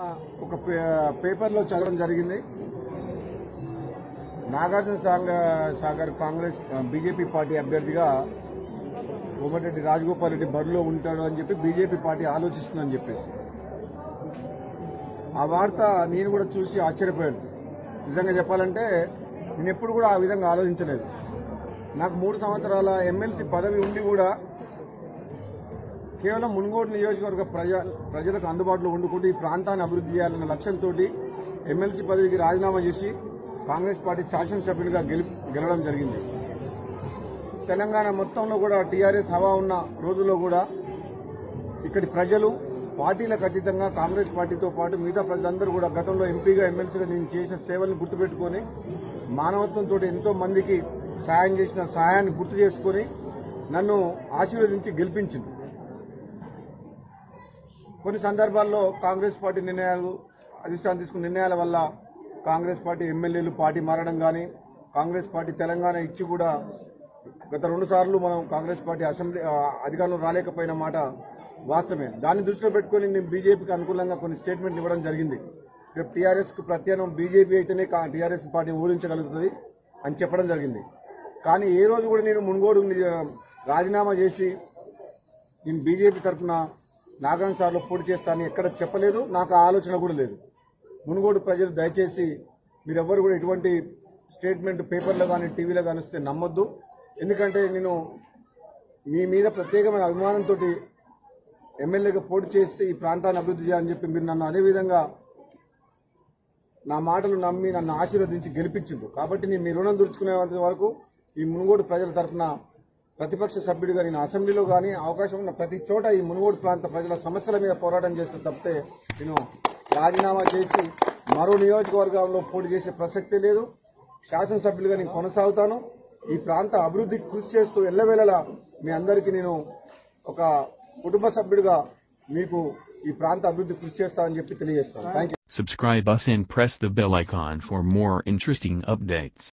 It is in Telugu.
ఒక పే- పేపర్లో చదవడం జరిగింది నాగార్జున సాగర్ సాగర్ కాంగ్రెస్ బీజేపీ పార్టీ అభ్యర్థిగా కోమటిరెడ్డి రాజగోపాల్ రెడ్డి బరిలో ఉంటాడు అని చెప్పి బీజేపీ పార్టీ ఆలోచిస్తుందని చెప్పేసి ఆ వార్త నేను కూడా చూసి ఆశ్చర్యపోయాను నిజంగా చెప్పాలంటే నేను ఎప్పుడు కూడా ఆ విధంగా ఆలోచించలేదు నాకు మూడు సంవత్సరాల ఎమ్మెల్సీ పదవి ఉండి కూడా కేవలం మున్గోడు నియోజకవర్గ ప్రజ ప్రజలకు అందుబాటులో ఉండుకుంటూ ఈ ప్రాంతాన్ని అభివృద్ధి చేయాలన్న లక్ష్యంతో ఎమ్మెల్సీ పదవికి రాజీనామా చేసి కాంగ్రెస్ పార్టీ శాసనసభ్యునిగా గెలి గెలవడం జరిగింది తెలంగాణ మొత్తంలో కూడా టీఆర్ఎస్ హవా ఉన్న రోజుల్లో కూడా ఇక్కడి ప్రజలు పార్టీలకు అతీతంగా కాంగ్రెస్ పార్టీతో పాటు మిగతా ప్రజలందరూ కూడా గతంలో ఎంపీగా ఎమ్మెల్సీగా నేను చేసిన సేవలను గుర్తుపెట్టుకొని మానవత్వంతో ఎంతో మందికి సహాయం చేసిన సహాయాన్ని గుర్తు చేసుకొని నన్ను ఆశీర్వదించి గెలిపించింది కొన్ని సందర్భాల్లో కాంగ్రెస్ పార్టీ నిర్ణయాలు అధిష్టానం తీసుకున్న నిర్ణయాల వల్ల కాంగ్రెస్ పార్టీ ఎమ్మెల్యేలు పార్టీ మారడం కానీ కాంగ్రెస్ పార్టీ తెలంగాణ ఇచ్చి కూడా గత రెండు సార్లు మనం కాంగ్రెస్ పార్టీ అసెంబ్లీ ఆ, అధికారంలో రాలేకపోయిన మాట వాస్తవమే దాన్ని దృష్టిలో పెట్టుకొని నేను బీజేపీకి అనుకూలంగా కొన్ని స్టేట్మెంట్లు ఇవ్వడం జరిగింది రేపు టీఆర్ఎస్ కు ప్రత్యామ్నాయం బీజేపీ అయితేనే టీఆర్ఎస్ పార్టీ ఊరించగలుగుతుంది అని చెప్పడం జరిగింది కానీ ఏ రోజు కూడా నేను మున్గోడు ని- రాజీనామా చేసి నేను బీజేపీ తరఫున నాగాన్ సార్లో పోటీ చేస్తానని ఎక్కడ చెప్పలేదు నాకు ఆ ఆలోచన కూడా లేదు మునుగోడు ప్రజలు దయచేసి మీరెవ్వరు కూడా ఎటువంటి స్టేట్మెంట్ పేపర్లో కానీ టీవీలో కానీ వస్తే నమ్మొద్దు ఎందుకంటే నేను మీ మీద ప్రత్యేకమైన అభిమానంతో ఎమ్మెల్యేగా పోటీ చేస్తే ఈ ప్రాంతాన్ని అభివృద్ధి చేయాలని చెప్పి మీరు నన్ను అదేవిధంగా నా మాటలు నమ్మి నన్ను ఆశీర్వదించి గెలిపించిండ్రు కాబట్టి నేను మీ రుణం దుర్చుకునే వరకు ఈ మునుగోడు ప్రజల తరఫున ప్రతిపక్ష సభ్యుడిగా నేను అసెంబ్లీలో కానీ అవకాశం ఉన్న ప్రతి చోట ఈ మునుగోడు ప్రాంత ప్రజల సమస్యల మీద పోరాటం చేస్తే తప్పితే నేను రాజీనామా చేసి మరో నియోజకవర్గంలో పోటీ చేసే ప్రసక్తే లేదు శాసనసభ్యులుగా నేను కొనసాగుతాను ఈ ప్రాంత అభివృద్ధికి కృషి చేస్తూ ఎల్లవేళలా మీ అందరికీ నేను ఒక కుటుంబ సభ్యుడిగా మీకు ఈ ప్రాంత అభివృద్ధి కృషి చేస్తానని చెప్పి తెలియజేస్తాను thank you Subscribe us and press the bell icon for more interesting updates.